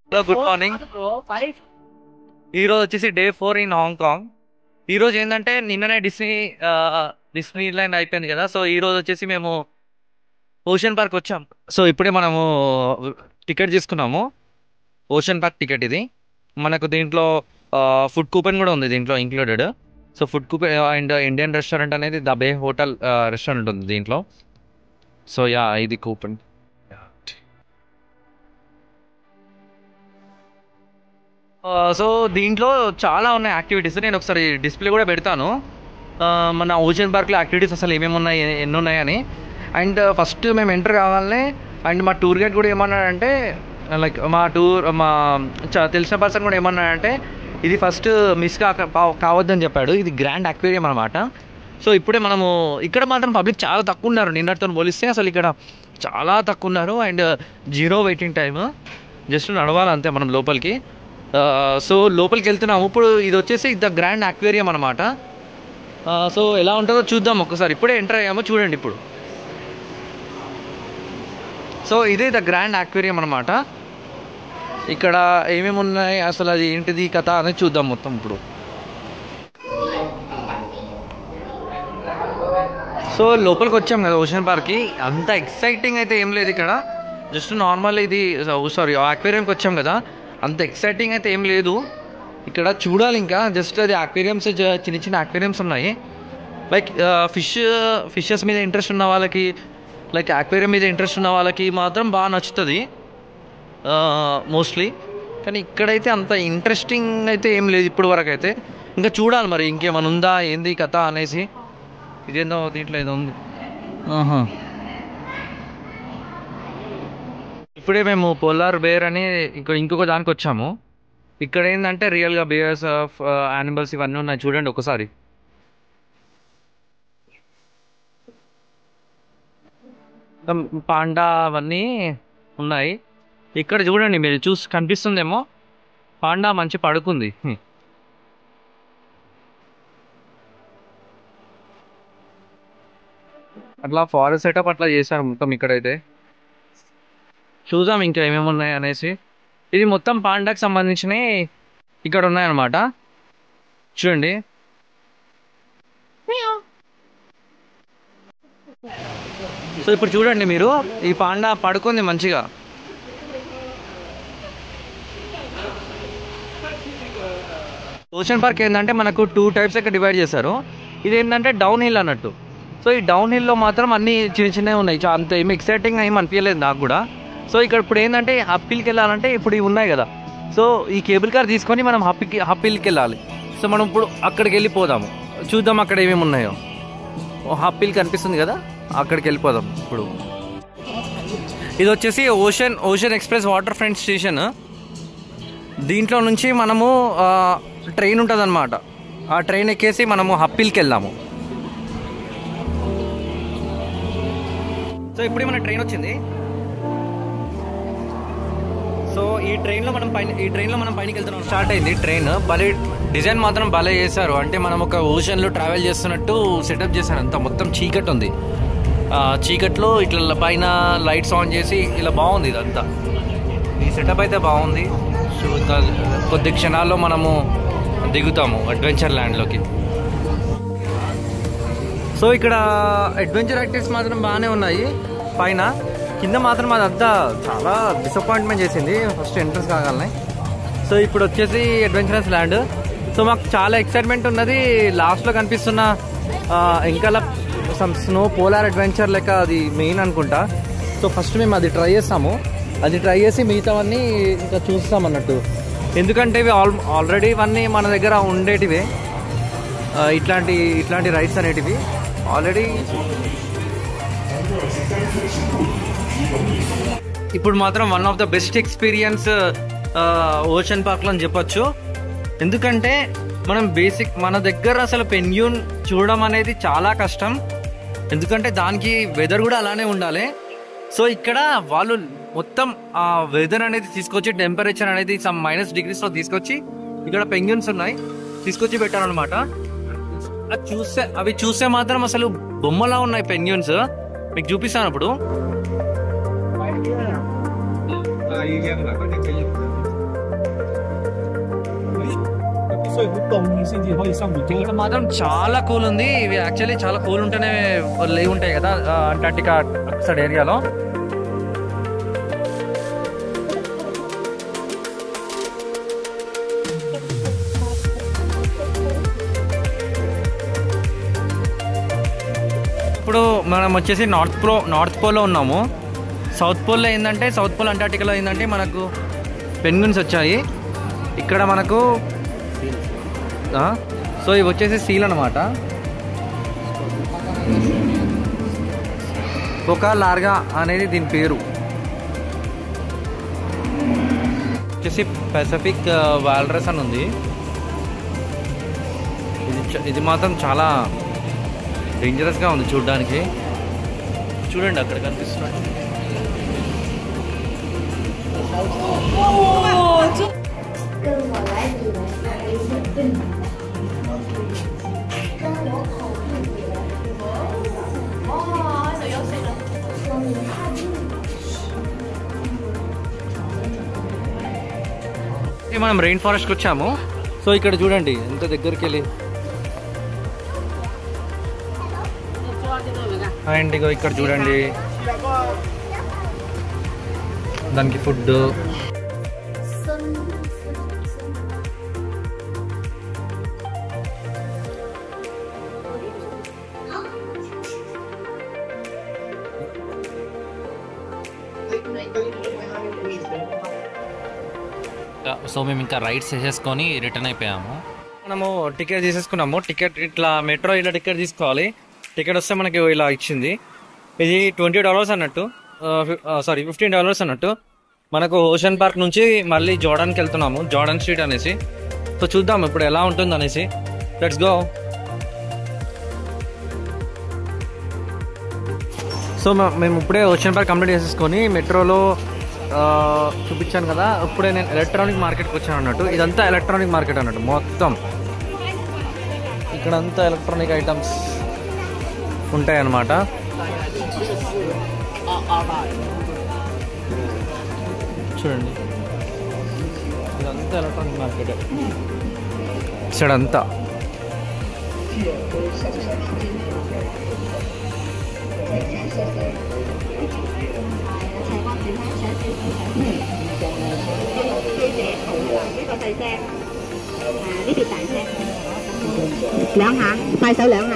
Hello good morning ఈ రోజు వచ్చేసి డే ఫోర్ ఇన్ హాంకాంగ్ ఈ రోజు ఏంటంటే నిన్ననే డిస్నీ డిస్నీ ల్యాండ్ అయిపోయింది కదా సో ఈ రోజు వచ్చేసి మేము ఓషన్ పార్క్ వచ్చాం సో ఇప్పుడే మనము టికెట్ తీసుకున్నాము ఓషన్ పార్క్ టికెట్ ఇది మనకు దీంట్లో ఫుడ్ కూపన్ కూడా ఉంది దీంట్లో included so food coupon and Indian restaurant అనేది ద బే హోటల్ రెస్టారెంట్ ఉంది దీంట్లో సో యా ఇది కూపన్ సో దీంట్లో చాలా ఉన్నాయి యాక్టివిటీస్ నేను ఒకసారి డిస్ప్లే కూడా పెడతాను ఆ, మన ఓషన్ పార్క్లో యాక్టివిటీస్ అసలు ఏమేమి ఉన్నాయి ఎ- ఎన్ని ఉన్నాయని అండ్ ఫస్ట్ మేము ఎంటర్ కావాలనే అండ్ మా టూర్ గైడ్ కూడా ఏమన్నాడంటే లైక్ మా టూర్ మా చ- తెలిసిన పర్సన్ కూడా ఏమన్నాడంటే ఇది ఫస్ట్ మిస్ కాక కావ- కావద్దని చెప్పాడు ఇది గ్రాండ్ అక్వేరియం అనమాట సో ఇప్పుడే మనము ఇక్కడ మాత్రం పబ్లిక్ చాలా తక్కువ ఉన్నారు నిన్నటితో పోలిస్తే అసలు ఇక్కడ చాలా తక్కువ ఉన్నారు and zero waiting time just నడవాలి అంతే మనం లోపలికి ఆ, సో లోపలికి వెళ్తున్నాము ఇప్పుడు ఇది వచ్చేసి ద గ్రాండ్ అక్వేరియం అనమాట సో ఎలా ఉంటుందో చూద్దాం ఒక్కసారి ఇప్పుడే ఎంటర్ అయ్యామో చూడండి ఇప్పుడు సో ఇదే ద గ్రాండ్ అక్వేరియం అనమాట ఇక్కడ ఏమేమి ఉన్నాయి అసలు అది ఏంటిది కథ అనేది చూద్దాం మొత్తం ఇప్పుడు సో లోపలికి వచ్చాం కదా ఓషన్ పార్క్కి అంత ఎక్సైటింగ్ అయితే ఏం లేదు ఇక్కడ జస్ట్ నార్మల్ ఇది సారీ అక్వేరియంకి వచ్చాం కదా అంత ఎక్సైటింగ్ అయితే ఏం లేదు ఇక్కడ చూడాలి ఇంకా జస్ట్ అది అక్వేరియంస్ చిన్న చిన్న అక్వేరియంస్ ఉన్నాయి లైక్ ఫిష్ ఫిషెస్ మీద ఇంట్రెస్ట్ ఉన్న వాళ్ళకి లైక్ అక్వేరియం మీద ఇంట్రెస్ట్ ఉన్న వాళ్ళకి మాత్రం బాగా నచ్చుతుంది మోస్ట్లీ కానీ ఇక్కడైతే అంత ఇంట్రెస్టింగ్ అయితే ఏం లేదు ఇప్పుడు వరకు అయితే ఇంకా చూడాలి మరి ఇంకేమైనా ఉందా ఏంది కథ అనేసి ఇదేందో దీంట్లో ఏదో ఉంది ఆహా. ఇప్పుడే మేము పోలార్ బేర్ అని ఇంకో ఇంకొక దానికి వచ్చాము ఇక్కడ ఏంటంటే రియల్గా బేర్స్ ఆఫ్ యానిమల్స్ ఇవన్నీ ఉన్నాయి చూడండి ఒకసారి పాండా అవన్నీ ఉన్నాయి ఇక్కడ చూడండి మీరు చూసి కనిపిస్తుందేమో పాండా మంచి పడుకుంది హ్మ్. అట్లా ఫారెస్ట్ సెటప్ అట్లా చేశారు మొత్తం ఇక్కడైతే చూద్దాం ఇంకా ఏమేమి ఉన్నాయి అనేసి ఇది మొత్తం పాండాకి సంబంధించినవి ఇక్కడ ఉన్నాయన్నమాట చూడండి సో ఇప్పుడు చూడండి మీరు ఈ పాండా పడుకుంది మంచిగా ఓషన్ పార్క్ ఏంటంటే మనకు టూ టైప్స్ ఇక్కడ డివైడ్ చేశారు ఇది ఏంటంటే డౌన్ హిల్ అన్నట్టు సో ఈ డౌన్ హిల్లో మాత్రం అన్ని చిన్న చిన్నవి ఉన్నాయి చా- అంత ఏమి ఎక్సైటింగ్ ఏమి అనిపించలేదు నాకు కూడా సో ఇక్కడ ఇప్పుడు ఏంటంటే హప్పిల్కి వెళ్ళాలంటే ఇప్పుడు ఇవి ఉన్నాయి కదా సో ఈ కేబుల్ కార్ తీసుకొని మనం హప్పికి హప్పిల్కి వెళ్ళాలి సో మనం ఇప్పుడు అక్కడికి వెళ్ళిపోదాము చూద్దాం అక్కడ ఏమేమి ఉన్నాయో ఓ హప్పిల్ కనిపిస్తుంది కదా అక్కడికి వెళ్ళిపోదాం ఇప్పుడు ఇది వచ్చేసి ocean ocean express waterfront station దీంట్లో నుంచి మనము ట్రైన్ ఉంటుంది అనమాట ఆ ట్రైన్ ఎక్కేసి మనము హప్పిల్కి వెళ్దాము సో ఇప్పుడు మన ట్రైన్ వచ్చింది సో ఈ ట్రైన్లో మనం పైన ఈ ట్రైన్లో మనం పైనకి వెళ్తున్నాం స్టార్ట్ అయింది ట్రైన్ భలే డిజైన్ మాత్రం భలే చేశారు అంటే మనం ఒక ఓషన్లో ట్రావెల్ చేస్తున్నట్టు సెటప్ చేశారు అంతా మొత్తం చీకటి ఉంది ఆ, చీకట్లో ఇట్లా పైన లైట్స్ ఆన్ చేసి ఇలా బాగుంది ఇదంతా ఈ సెటప్ అయితే బాగుంది సో ఇంకా కొద్ది క్షణాల్లో మనము దిగుతాము అడ్వెంచర్ ల్యాండ్లోకి సో ఇక్కడ అడ్వెంచర్ యాక్టివిటీస్ మాత్రం బాగానే ఉన్నాయి పైన కింద మాత్రం అదంతా చాలా డిసప్పాయింట్మెంట్ చేసింది ఫస్ట్ ఎంట్రన్స్ కాగానే సో ఇప్పుడు వచ్చేసి అడ్వెంచరస్ ల్యాండ్ సో మాకు చాలా ఎక్సైట్మెంట్ ఉన్నది లాస్ట్లో కనిపిస్తున్న ఆ, ఇంకా సమ్ స్నో పోలార్ అడ్వెంచర్ లెక్క అది మెయిన్ అనుకుంటా సో ఫస్ట్ మేము అది ట్రై చేస్తాము అది ట్రై చేసి మిగతావన్నీ ఇంకా చూస్తాం అన్నట్టు ఎందుకంటే ఇవి ఆల్ ఆల్రెడీ ఇవన్నీ మన దగ్గర ఉండేటివే ఆ, ఇట్లాంటి ఇట్లాంటి రైడ్స్ అనేటివి ఆల్రెడీ ఇప్పుడు మాత్రం one of the best experience ocean పార్క్లో అని చెప్పొచ్చు ఎందుకంటే మనం బేసిక్ మన దగ్గర అసలు పెన్యూన్ చూడడం అనేది చాలా కష్టం ఎందుకంటే దానికి వెదర్ కూడా అలానే ఉండాలి సో ఇక్కడ వాళ్ళు మొత్తం ఆ వెదర్ అనేది తీసుకొచ్చి టెంపరేచర్ అనేది సమ్ మైనస్ డిగ్రీస్లో తీసుకొచ్చి ఇక్కడ పెంగ్యూన్స్ ఉన్నాయి తీసుకొచ్చి పెట్టారనమాట అది చూస్తే అవి చూస్తే మాత్రం అసలు బొమ్మలా ఉన్నాయి పెన్యూన్స్ మీకు చూపిస్తాను ఇప్పుడు 所以好凍，先至可以生活到。 ఇక్కడ మాత్రం చాలా కూల్ ఉంది ఇవి యాక్చువల్లీ చాలా కూల్ ఉంటేనే లేవు ఉంటాయి కదా ఆ, అంటార్టికా సైడ్ ఏరియాలో ఇప్పుడు మనం వచ్చేసి నార్త్ ప్రో నార్త్ పోల్లో ఉన్నాము సౌత్ పోల్లో ఏంటంటే సౌత్ పోల్ అంటార్టికాలో ఏంటంటే మనకు పెన్గున్స్ వచ్చాయి ఇక్కడ మనకు ఆ, సో ఇవి వచ్చేసి సీల్ అనమాట ఒక లార్గా అనేది దీని పేరు వచ్చేసి పెసిఫిక్ వాల్రస్ అని ఉంది ఇది చ- ఇది మాత్రం చాలా డేంజరస్గా ఉంది చూడడానికి చూడండి అక్కడ కనిపిస్తున్నాడు ఇది మనం రెయిన్ ఫారెస్ట్కి వచ్చాము సో ఇక్కడ చూడండి ఎంత దగ్గరికి వెళ్ళి అండ్ ఇగో ఇక్కడ చూడండి దానికి ఫుడ్ సో మేము ఇంకా రైడ్స్ చేసేసుకొని రిటర్న్ అయిపోయాము మనము టికెట్ తీసేసుకున్నాము టికెట్ ఇట్లా మెట్రో ఇలా టికెట్ తీసుకోవాలి టికెట్ వస్తే మనకి ఇలా ఇచ్చింది ఇది ట్వంటీ డాలర్స్ అన్నట్టు సారీ ఫిఫ్టీన్ డాలర్స్ అన్నట్టు మనకు ఓషన్ పార్క్ నుంచి మళ్ళీ జోర్డాన్కి వెళ్తున్నాము జోర్డాన్ స్ట్రీట్ అనేసి సో చూద్దాం ఇప్పుడు ఎలా ఉంటుంది అనేసి లెట్స్ గో సో మ- మేము ఇప్పుడే ఓషన్ పార్క్ కంప్లీట్ చేసేసుకొని మెట్రోలో ఆ, చూపించాను కదా ఇప్పుడే నేను ఎలక్ట్రానిక్ మార్కెట్కి వచ్చాను అన్నట్టు ఇదంతా ఎలక్ట్రానిక్ మార్కెట్ అన్నట్టు మొత్తం ఇక్కడంతా ఎలక్ట్రానిక్ ఐటమ్స్ ఉంటాయి అన్నమాట చూడండి ఇదంతా ఎలక్ట్రానిక్ మార్కెట్ ఇక్కడంతా 兩下，快手兩下。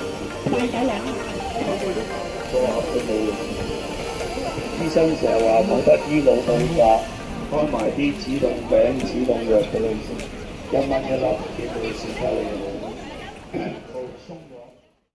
醫生成日話冇得醫腦老化，開埋啲止痛餅、止痛藥俾你食，一蚊一粒，幾好食得你。